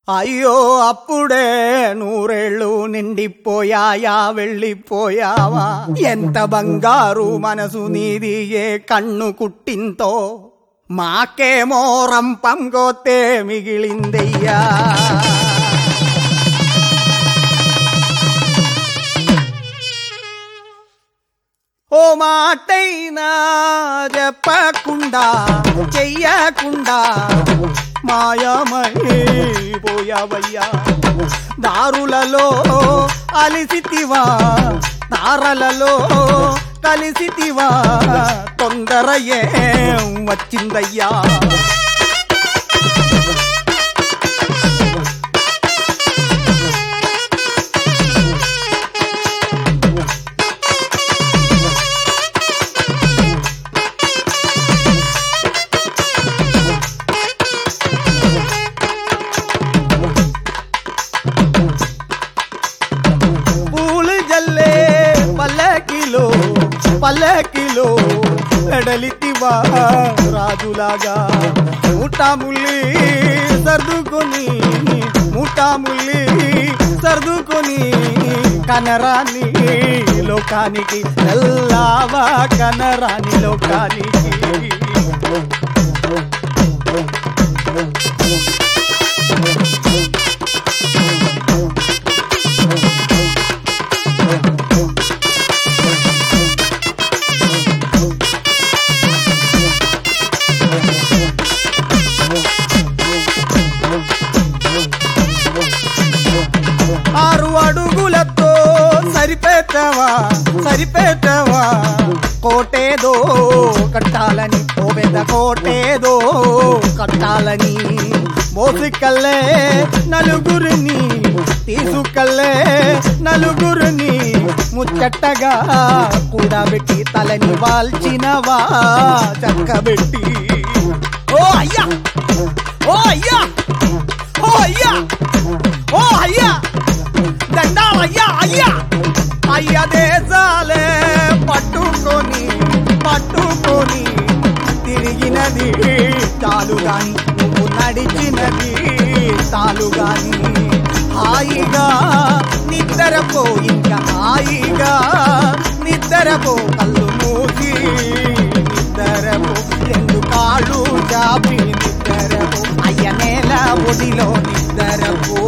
అయ్యో అప్పుడే నూరేళ్ళు నిండిపోయాయా వెళ్ళిపోయావా ఎంత బంగారు మనసు నీది ఏ కన్ను కుట్టింతో మాకేమో రంపం గోతే మిగిలిందయ్యా ఓ మాటైనా చెప్పకుండా చెయ్యకుండా మాయమై పోయావయ్యా దారులలో అలిసితివా తారలలో కలిసితివా తొందర ఏం వచ్చిందయ్యా పూలు జల్లే పల్లకిలో పల్లకిలో ఎడలితివా రాజులాగా ముఠాముల్లి సర్దుకొని ముఠాముల్లి సర్దుకొని కనరాని లోకానికి వెళ్ళావా కనరాని లోకానికి ఆరు అడుగులతో సరిపెట్టవా సరిపెట్టవా కోటేదో కట్టాలని ఓ పెద్ద కోటేదో కట్టాలని మోసుకల్లే నలుగురిని తీసుకల్లే నలుగురిని ముచ్చట్టగా కూడబెట్టి తలని వాల్చినవా చక్కబెట్టి ఓ అయ్యా ఓ అయ్యా ఓ అయ్యా ఓ అయ్యా దండాలయ్యా అయ్యా అయ్యా దేశాలే పట్టుకొని పట్టుకొని తిరిగినది చాలు గాని నువ్వు నడిచినది చాలు గాని హాయిగా నిద్రపో ఇంకా హాయిగా నిద్రపో కళ్ళు మూసి నిద్రపో రెండు కాళ్ళు చాపి నిద్రపో అయ్య నేల ఒడిలో నిద్రపో